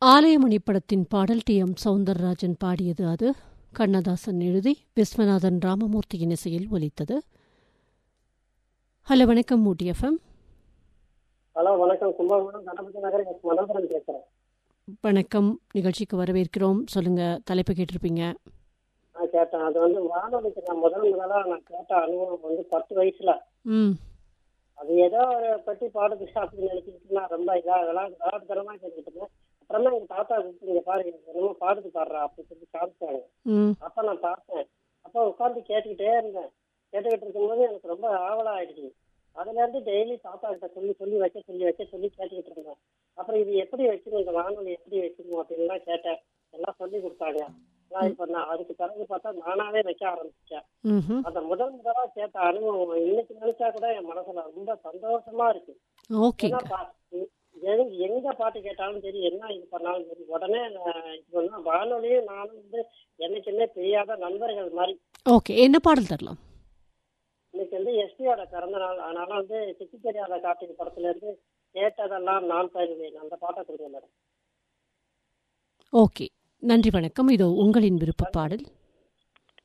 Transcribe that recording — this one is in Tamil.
ஆலயமணி படத்தின் பாடல் டி எம் சவுந்தரராஜன் பாடியது அது கண்ணதாசன் எழுதி விஸ்வநாதன் ராமமூர்த்தியின் இசையில் ஒலித்தது ஹலோ வணக்கம் மூட்டி எஃப்எம் ஹலோ வணக்கம் கும்பகோணம் கணபதி நகர் எஸ் மனோகரன் பேசுறேன் வணக்கம் நிகழ்ச்சிக்கு வரவேற்கிறோம் சொல்லுங்க தலைப்பு கேட்டிருப்பீங்க நான் கேட்டேன் அது வந்து வானொலிக்கு நான் முதல் முதலா நான் கேட்ட அனுபவம் வந்து பத்து வயசுல ம் அது ஏதோ ஒரு பற்றி பாடுது அப்படின்னு நினைச்சிட்டு நான் ரொம்ப இதா விளாடு விளாட்டுத்தனமா கேட்டுக்கிட்டு இருந்தேன் அப்புறமா எங்க தாத்தா கூப்பிட்டு இங்க பாரு எனக்கு என்னமோ பாடுது பாடுறா அப்படின்னு சொல்லி காமிச்சாங்க ம் அப்ப நான் பார்த்தேன் அப்ப உட்காந்து கேட்டுக்கிட்டே இருந்தேன் கேட்டுக்கிட்டு இருக்கும்போது எனக்கு ரொம்ப ஆவலா ஆயிடுச்சு அதுல இருந்து டெய்லி தாத்தா கிட்ட சொல்லி சொல்லி வைக்க சொல்லி வைக்க சொல்லி கேட்டுக்கிட்டு இருந்தேன் அப்புறம் இது எப்படி வைக்கணும் இந்த வானொலி எப்படி வைக்கணும் அப்படின்லாம் கேட்டேன் எல்லாம் சொல்லி கொடுத்தாங்க நான் இப்ப நான் அதுக்கு பிறகு பார்த்தா நானாவே வைக்க ஆரம்பிச்சேன் ம்ஹும். அந்த முதல் முதலா கேட்ட அனுபவம் இன்னைக்கு நினைச்சா கூட என் மனசுல ரொம்ப சந்தோஷமா இருக்கு ஓகே ஏன்னா பா- எங்க எங்க பாட்டு கேட்டாலும் சரி என்ன இது பண்ணாலும் சரி உடனே நான் இது பண்ணா வானொலியும் நானும் வந்து என்னைக்குமே தெரியாத நண்பர்கள் மாதிரி ஓகே என்ன பாடல் தரலாம் இன்னைக்கு வந்து எஸ்பியோட பிறந்த நாள் அதனால வந்து சித்தி தெரியாத கார்த்திகை படத்துல இருந்து கேட்டதெல்லாம் நான் தருவேன் அந்த பாட்டை கொடுங்க மேடம் ஓகே நன்றி வணக்கம் இதோ உங்களின் விருப்ப பாடல்